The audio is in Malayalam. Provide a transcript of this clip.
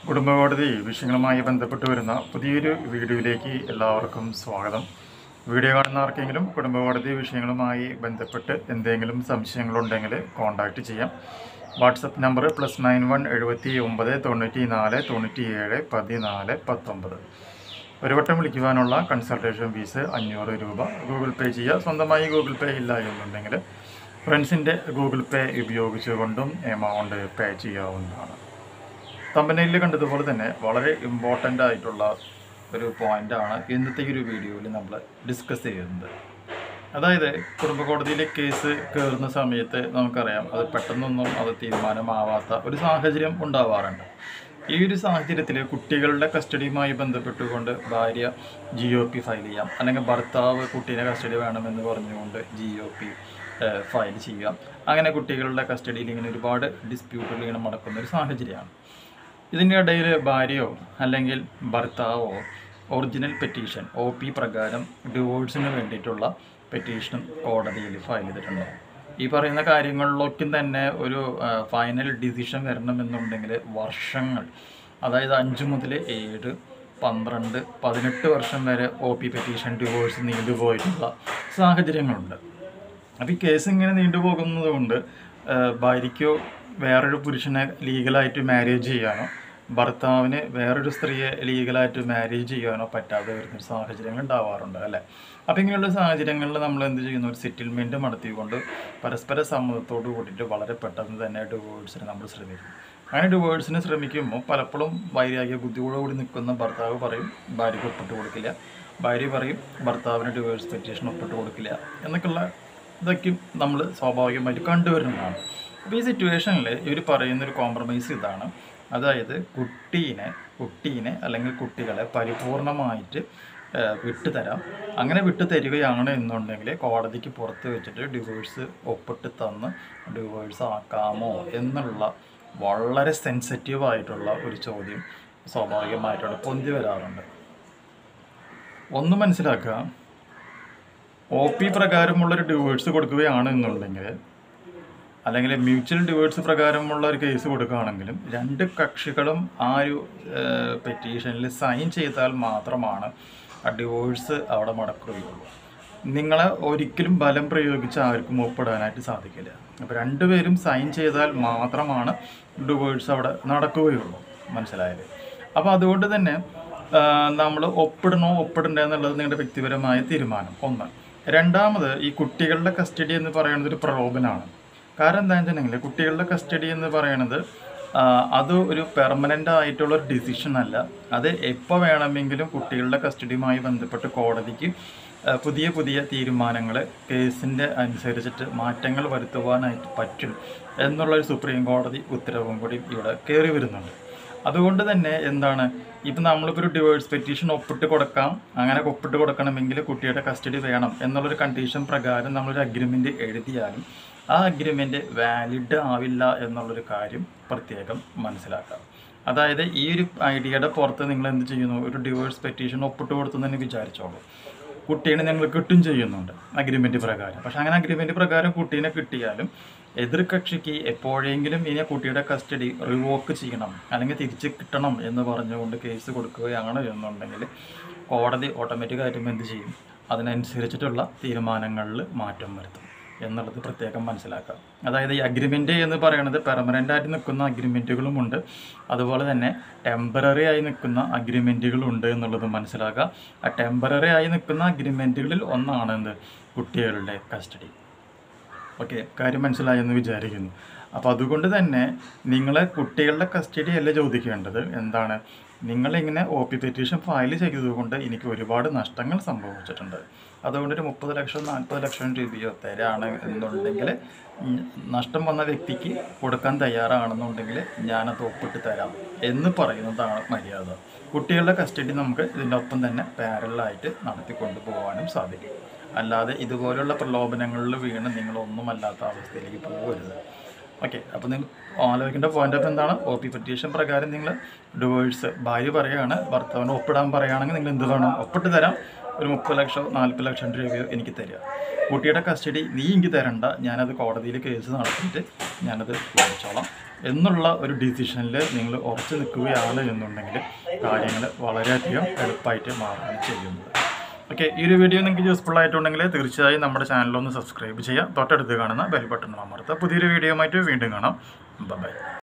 കുടുംബകോടതി വിഷയങ്ങളുമായി ബന്ധപ്പെട്ട് വരുന്ന പുതിയൊരു വീഡിയോയിലേക്ക് എല്ലാവർക്കും സ്വാഗതം വീഡിയോ കാണുന്ന ആർക്കെങ്കിലും കുടുംബകോടതി വിഷയങ്ങളുമായി ബന്ധപ്പെട്ട് എന്തെങ്കിലും സംശയങ്ങളുണ്ടെങ്കിൽ കോൺടാക്റ്റ് ചെയ്യാം WhatsApp number plus nine one എഴുപത്തി ഒമ്പത് തൊണ്ണൂറ്റി നാല് തൊണ്ണൂറ്റി ഏഴ് പതിനാല് പത്തൊമ്പത് ഒരു വട്ടം വിളിക്കുവാനുള്ള കൺസൾട്ടേഷൻ ഫീസ് അഞ്ഞൂറ് രൂപ ഗൂഗിൾ പേ ചെയ്യുക സ്വന്തമായി ഗൂഗിൾ പേ ഇല്ല എന്നുണ്ടെങ്കിൽ ഫ്രണ്ട്സിൻ്റെ ഗൂഗിൾ പേ ഉപയോഗിച്ചുകൊണ്ടും എമൗണ്ട് പേ ചെയ്യാവുന്നതാണ് തമ്പനയിൽ കണ്ടതുപോലെ തന്നെ വളരെ ഇമ്പോർട്ടൻ്റ് ആയിട്ടുള്ള ഒരു പോയിൻ്റാണ് ഇന്നത്തെ ഈ ഒരു വീഡിയോയിൽ നമ്മൾ ഡിസ്കസ് ചെയ്യുന്നത് അതായത് കുടുംബ കോടതിയിലെ കേസ് കയറുന്ന സമയത്ത് നമുക്കറിയാം അത് പെട്ടെന്നൊന്നും അത് തീരുമാനമാവാത്ത ഒരു സാഹചര്യം ഉണ്ടാവാറുണ്ട് ഈ ഒരു സാഹചര്യത്തിൽ കുട്ടികളുടെ കസ്റ്റഡിയുമായി ബന്ധപ്പെട്ടുകൊണ്ട് ഭാര്യ ജി ഒ പി ഫയൽ ചെയ്യാം അല്ലെങ്കിൽ ഭർത്താവ് കുട്ടീനെ കസ്റ്റഡി വേണമെന്ന് പറഞ്ഞുകൊണ്ട് ജി ഒ പി ഫയൽ ചെയ്യാം അങ്ങനെ കുട്ടികളുടെ കസ്റ്റഡിയിൽ ഇങ്ങനെ ഒരുപാട് ഡിസ്പ്യൂട്ടുകൾ ഇങ്ങനെ നടക്കുന്ന ഒരു സാഹചര്യമാണ് ഇതിൻ്റെ ഇടയിൽ ഭാര്യയോ അല്ലെങ്കിൽ ഭർത്താവോ ഒറിജിനൽ പെറ്റീഷൻ ഒ പി പ്രകാരം ഡിവോഴ്സിന് വേണ്ടിയിട്ടുള്ള പെറ്റീഷൻ കോടതിയിൽ ഫയൽ ചെയ്തിട്ടുണ്ട് ഈ പറയുന്ന കാര്യങ്ങളിലൊക്കെ തന്നെ ഒരു ഫൈനൽ ഡിസിഷൻ വരണമെന്നുണ്ടെങ്കിൽ വർഷങ്ങൾ അതായത് അഞ്ച് മുതൽ ഏഴ് പന്ത്രണ്ട് പതിനെട്ട് വർഷം വരെ ഒ പി പെറ്റീഷൻ ഡിവോഴ്സ് നീണ്ടുപോയിട്ടുള്ള സാഹചര്യങ്ങളുണ്ട് അപ്പോൾ ഈ കേസ് ഇങ്ങനെ നീണ്ടുപോകുന്നത് കൊണ്ട് ഭാര്യയ്ക്കോ വേറൊരു പുരുഷനെ ലീഗലായിട്ട് മാരേജ് ചെയ്യാനോ ഭർത്താവിന് വേറൊരു സ്ത്രീയെ ലീഗലായിട്ട് മാരേജ് ചെയ്യാനോ പറ്റാതെ വരുന്ന സാഹചര്യങ്ങൾ ഉണ്ടാവാറുണ്ട് അല്ലേ അപ്പോൾ ഇങ്ങനെയുള്ള സാഹചര്യങ്ങളിൽ നമ്മൾ എന്ത് ചെയ്യുന്നു ഒരു സെറ്റിൽമെൻറ്റ് നടത്തിക്കൊണ്ട് പരസ്പര സമ്മതത്തോട് കൂടിയിട്ട് വളരെ പെട്ടെന്ന് തന്നെ ഡിവോഴ്സിന് നമ്മൾ ശ്രമിക്കും അങ്ങനെ ഡിവോഴ്സിന് ശ്രമിക്കുമ്പോൾ പലപ്പോഴും വൈരാഗ്യ ബുദ്ധിയോടുകൂടി നിൽക്കുന്ന ഭർത്താവ് പറയും ഭാര്യയ്ക്ക് ഒപ്പിട്ട് കൊടുക്കില്ല ഭാര്യ പറയും ഭർത്താവിന് ഡിവോഴ്സ് പെറ്റീഷൻ ഒപ്പിട്ട് കൊടുക്കില്ല എന്നൊക്കെയുള്ള ഇതൊക്കെ നമ്മൾ സ്വാഭാവികമായിട്ട് കണ്ടുവരുന്നതാണ് അപ്പോൾ ഈ സിറ്റുവേഷനിൽ ഇവർ പറയുന്നൊരു കോംപ്രമൈസ് ഇതാണ് അതായത് കുട്ടീനെ കുട്ടീനെ അല്ലെങ്കിൽ കുട്ടികളെ പരിപൂർണമായിട്ട് വിട്ടുതരാം അങ്ങനെ വിട്ടു തരികയാണ് എന്നുണ്ടെങ്കിൽ കോടതിക്ക് പുറത്ത് വെച്ചിട്ട് ഡിവോഴ്സ് ഒപ്പിട്ട് തന്ന് ഡിവോഴ്സ് ആക്കാമോ എന്നുള്ള വളരെ സെൻസിറ്റീവ് ആയിട്ടുള്ള ഒരു ചോദ്യം സ്വാഭാവികമായിട്ടുള്ള പൊന്തി വരാറുണ്ട് ഒന്ന് മനസ്സിലാക്കുക ഒ പി പ്രകാരമുള്ളൊരു ഡിവോഴ്സ് കൊടുക്കുകയാണ് എന്നുണ്ടെങ്കിൽ അല്ലെങ്കിൽ മ്യൂച്വൽ ഡിവോഴ്സ് പ്രകാരമുള്ള ഒരു കേസ് കൊടുക്കുകയാണെങ്കിലും രണ്ട് കക്ഷികളും ആ ഒരു പെറ്റീഷനിൽ സൈൻ ചെയ്താൽ മാത്രമാണ് ആ ഡിവോഴ്സ് അവിടെ നടക്കുകയുള്ളൂ നിങ്ങളെ ഒരിക്കലും ബലം പ്രയോഗിച്ച് ആർക്കും ഒപ്പിടാനായിട്ട് സാധിക്കില്ല അപ്പോൾ രണ്ടുപേരും സൈൻ ചെയ്താൽ മാത്രമാണ് ഡിവോഴ്സ് അവിടെ നടക്കുകയുള്ളൂ മനസ്സിലായത് അപ്പോൾ അതുകൊണ്ട് തന്നെ നമ്മൾ ഒപ്പിടണോ ഒപ്പിടണ്ടേ എന്നുള്ളത് നിങ്ങളുടെ വ്യക്തിപരമായ തീരുമാനം ഒന്ന് രണ്ടാമത് ഈ കുട്ടികളുടെ കസ്റ്റഡി എന്ന് പറയുന്നത് ഒരു പ്രലോഭനമാണ് കാരണം എന്താണെന്ന് വെച്ചിട്ടുണ്ടെങ്കിൽ കുട്ടികളുടെ കസ്റ്റഡി എന്ന് പറയുന്നത് അത് ഒരു പെർമനൻ്റ് ആയിട്ടുള്ള ഒരു ഡിസിഷൻ അല്ല അത് എപ്പോൾ വേണമെങ്കിലും കുട്ടികളുടെ കസ്റ്റഡിയുമായി ബന്ധപ്പെട്ട് കോടതിക്ക് പുതിയ പുതിയ തീരുമാനങ്ങൾ കേസിൻ്റെ അനുസരിച്ചിട്ട് മാറ്റങ്ങൾ വരുത്തുവാനായിട്ട് പറ്റും എന്നുള്ളൊരു സുപ്രീം കോടതി ഉത്തരവും കൂടി ഇവിടെ കയറി വരുന്നുണ്ട് അതുകൊണ്ട് തന്നെ എന്താണ് ഇപ്പം നമ്മളിപ്പോൾ ഒരു ഡിവോഴ്സ് പെറ്റീഷൻ ഒപ്പിട്ട് കൊടുക്കാം അങ്ങനെ ഒപ്പിട്ട് കൊടുക്കണമെങ്കിൽ കുട്ടിയുടെ കസ്റ്റഡി വേണം എന്നുള്ളൊരു കണ്ടീഷൻ പ്രകാരം നമ്മളൊരു അഗ്രിമെൻ്റ് എഴുതിയാലും ആ അഗ്രിമെൻ്റ് വാലിഡ് ആവില്ല എന്നുള്ളൊരു കാര്യം പ്രത്യേകം മനസ്സിലാക്കാം അതായത് ഈ ഒരു ഐഡിയയുടെ പുറത്ത് നിങ്ങൾ എന്ത് ചെയ്യുന്നു ഒരു ഡിവോഴ്സ് പെറ്റീഷൻ ഒപ്പിട്ട് കൊടുത്തു തന്നെ വിചാരിച്ചോളൂ കുട്ടീനെ ഞങ്ങൾ കിട്ടും ചെയ്യുന്നുണ്ട് അഗ്രിമെൻറ്റ് പ്രകാരം പക്ഷേ അങ്ങനെ അഗ്രിമെൻറ്റ് പ്രകാരം കുട്ടീനെ കിട്ടിയാലും എതിർ കക്ഷിക്ക് എപ്പോഴെങ്കിലും ഇനി കുട്ടിയുടെ കസ്റ്റഡി റിവോക്ക് ചെയ്യണം അല്ലെങ്കിൽ തിരിച്ച് കിട്ടണം എന്ന് പറഞ്ഞുകൊണ്ട് കേസ് കൊടുക്കുകയാണ് എന്നുണ്ടെങ്കിൽ കോടതി ഓട്ടോമാറ്റിക്കായിട്ടും എന്ത് ചെയ്യും അതിനനുസരിച്ചിട്ടുള്ള തീരുമാനങ്ങളിൽ മാറ്റം വരുത്തും എന്നുള്ളത് പ്രത്യേകം മനസ്സിലാക്കാം അതായത് ഈ അഗ്രിമെൻ്റ് എന്ന് പറയുന്നത് പെർമനൻ്റ് ആയിട്ട് നിൽക്കുന്ന അഗ്രിമെൻറ്റുകളുമുണ്ട് അതുപോലെ തന്നെ ടെമ്പററി ആയി നിൽക്കുന്ന അഗ്രിമെൻറ്റുകളുണ്ട് എന്നുള്ളത് മനസ്സിലാക്കുക ആ ടെമ്പററി ആയി നിൽക്കുന്ന അഗ്രിമെൻറ്റുകളിൽ ഒന്നാണ് എന്ത് കുട്ടികളുടെ കസ്റ്റഡി ഓക്കെ കാര്യം മനസ്സിലായെന്ന് വിചാരിക്കുന്നു അപ്പോൾ അതുകൊണ്ട് തന്നെ നിങ്ങളെ കുട്ടികളുടെ കസ്റ്റഡി അല്ല ചോദിക്കേണ്ടത് എന്താണ് നിങ്ങളിങ്ങനെ ഒ പി പെറ്റീഷൻ ഫയൽ ചെയ്തതുകൊണ്ട് എനിക്ക് ഒരുപാട് നഷ്ടങ്ങൾ സംഭവിച്ചിട്ടുണ്ട് അതുകൊണ്ട് ഒരു മുപ്പത് ലക്ഷം നാൽപ്പത് ലക്ഷം രൂപയോ തരാണ് എന്നുണ്ടെങ്കിൽ നഷ്ടം വന്ന വ്യക്തിക്ക് കൊടുക്കാൻ തയ്യാറാണെന്നുണ്ടെങ്കിൽ ഞാനത് ഒപ്പിട്ട് തരാം എന്ന് പറയുന്നതാണ് മര്യാദ കുട്ടികളുടെ കസ്റ്റഡി നമുക്ക് ഇതിൻ്റെ ഒപ്പം തന്നെ പാരലായിട്ട് നടത്തിക്കൊണ്ടു പോകാനും സാധിക്കും അല്ലാതെ ഇതുപോലുള്ള പ്രലോഭനങ്ങളിൽ വീണ് നിങ്ങളൊന്നുമല്ലാത്ത അവസ്ഥയിലേക്ക് പോകരുത് ഓക്കെ അപ്പോൾ നിങ്ങൾ ആലോചിക്കേണ്ട പോയിന്റ് ഓഫ് എന്താണ് ഒ പി പെറ്റീഷൻ പ്രകാരം നിങ്ങൾ ഡിവോഴ്സ് ഭാര്യ പറയുകയാണ് ഭർത്താവിന് ഒപ്പിടാൻ പറയുകയാണെങ്കിൽ നിങ്ങൾ എന്ത് വേണം ഒപ്പിട്ട് തരാം ഒരു മുപ്പത് ലക്ഷമോ നാൽപ്പത് ലക്ഷം രൂപയോ എനിക്ക് തരിക കുട്ടിയുടെ കസ്റ്റഡി നീ എനിക്ക് തരണ്ട ഞാനത് കോടതിയിൽ കേസ് നടത്തിയിട്ട് ഞാനത് വാങ്ങിച്ചോളാം എന്നുള്ള ഒരു ഡിസിഷനിൽ നിങ്ങൾ ഉറച്ചു നിൽക്കുകയാണ് എന്നുണ്ടെങ്കിൽ കാര്യങ്ങൾ വളരെയധികം എളുപ്പമായിട്ട് മാറുകയാണ് ചെയ്യുന്നത് ഓക്കെ ഈ ഒരു വീഡിയോ നിങ്ങൾക്ക് യൂസ്ഫുൾ ആയിട്ടുണ്ടെങ്കിൽ തീർച്ചയായും നമ്മുടെ ചാനലൊന്ന് സബ്സ്ക്രൈബ് ചെയ്യുക തൊട്ടടുത്ത് കാണുന്ന ബെൽ ബട്ടൺ അമർത്തുക പുതിയൊരു വീഡിയോ ആയിട്ട് വീണ്ടും കാണാം ബൈ